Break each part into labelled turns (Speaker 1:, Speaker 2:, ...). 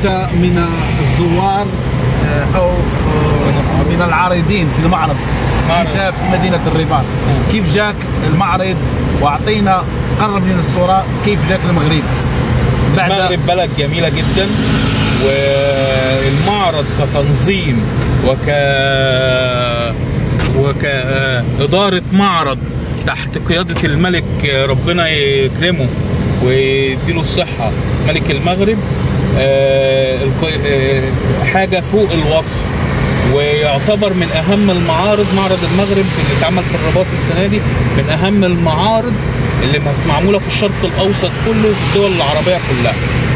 Speaker 1: انت من الزوار آه، او آه، من العارضين في المعرض
Speaker 2: معرض.
Speaker 1: كتاب في مدينه الرباط كيف جاك المعرض واعطينا قرب لنا الصوره كيف جاك المغرب بعد
Speaker 2: المغرب بلد جميلة جدا والمعرض كتنظيم وك وكإدارة معرض تحت قيادة الملك ربنا يكرمه ويديله الصحة ملك المغرب آه، الق- آه، حاجة فوق الوصف ويعتبر من أهم المعارض معرض المغرب اللي اتعمل في الرباط السنة دي من أهم المعارض اللي معمولة في الشرق الأوسط كله وفي الدول العربية كلها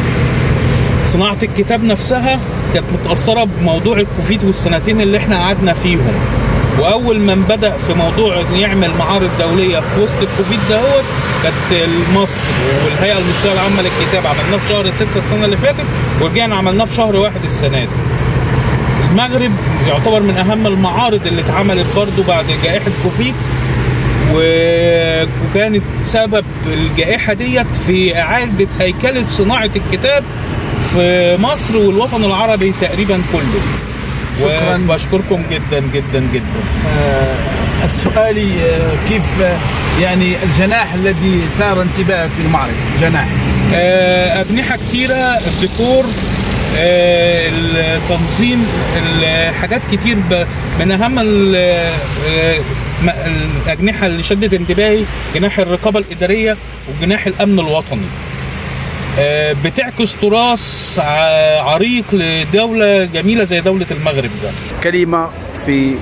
Speaker 2: صناعة الكتاب نفسها كانت متأثرة بموضوع الكوفيد والسنتين اللي احنا قعدنا فيهم وأول من بدأ في موضوع إنه يعمل معارض دولية في وسط الكوفيد دهوت كانت مصر والهيئة المصرية العامة للكتاب عملناه في شهر ستة السنة اللي فاتت ورجعنا عملناه في شهر واحد السنة دي المغرب يعتبر من أهم المعارض اللي اتعملت برضو بعد جائحة كوفيد و- وكانت سبب الجائحة ديت في إعادة هيكلة صناعة الكتاب في مصر والوطن العربي تقريبا كله
Speaker 1: شكراً.
Speaker 2: وبشكركم جدا جدا جدا
Speaker 1: آه، السؤال آه، كيف آه، يعني الجناح الذي ثار انتباهك في المعرض جناح
Speaker 2: آه، أجنحة كتيرة الديكور آه، التنظيم الحاجات كتير ب- من أهم ال- آه، م- الأجنحة اللي شدت انتباهي جناح الرقابة الإدارية وجناح الأمن الوطني آه، بتعكس تراث ع- عريق لدولة جميلة زي دولة المغرب ده
Speaker 1: كلمه في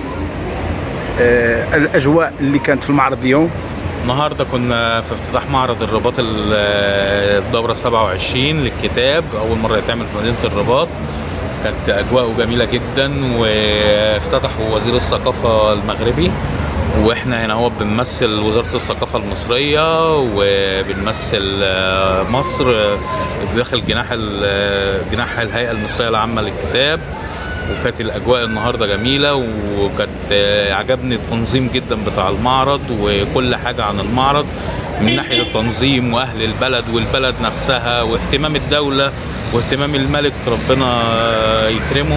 Speaker 1: آه، الاجواء اللي كانت في المعرض اليوم
Speaker 3: النهارده كنا في افتتاح معرض الرباط ال- الدوره 27 للكتاب اول مره يتعمل في مدينه الرباط كانت اجواءه جميله جدا وافتتحوا وزير الثقافه المغربي واحنا هنا هو بنمثل وزاره الثقافه المصريه وبنمثل آه، مصر آه، داخل جناح ال- جناح الهيئه المصريه العامه للكتاب وكانت الاجواء النهارده جميله وكانت آه، عجبني التنظيم جدا بتاع المعرض وكل حاجه عن المعرض من ناحيه التنظيم واهل البلد والبلد نفسها واهتمام الدوله واهتمام الملك ربنا آه، يكرمه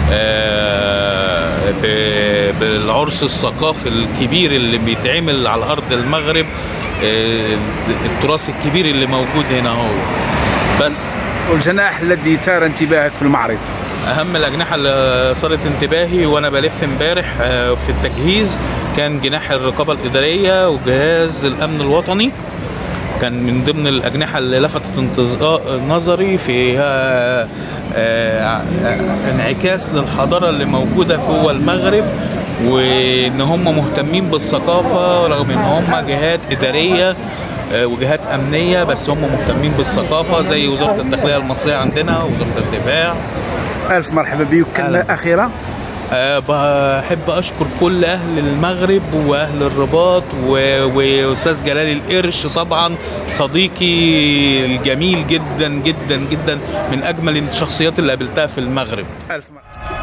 Speaker 3: آه، ب- بالعرس الثقافي الكبير اللي بيتعمل على ارض المغرب آه، التراث الكبير اللي موجود هنا هو بس
Speaker 1: والجناح الذي ثار انتباهك في المعرض
Speaker 3: اهم الاجنحه اللي صارت انتباهي وانا بلف امبارح آه، في التجهيز كان جناح الرقابه الاداريه وجهاز الامن الوطني كان من ضمن الاجنحه اللي لفتت انتظا- نظري فيها آه، آه، انعكاس للحضاره اللي موجوده جوه المغرب وان هم مهتمين بالثقافه رغم ان هم جهات اداريه آه، وجهات امنيه بس هم مهتمين بالثقافه زي وزاره الداخليه المصريه عندنا وزاره الدفاع
Speaker 1: الف مرحبا بك كلمه
Speaker 3: أهلاً.
Speaker 1: اخيره
Speaker 3: أه بحب اشكر كل اهل المغرب واهل الرباط و- واستاذ جلال القرش طبعا صديقي الجميل جدا جدا جدا من اجمل الشخصيات اللي قابلتها في المغرب
Speaker 1: الف مرحبا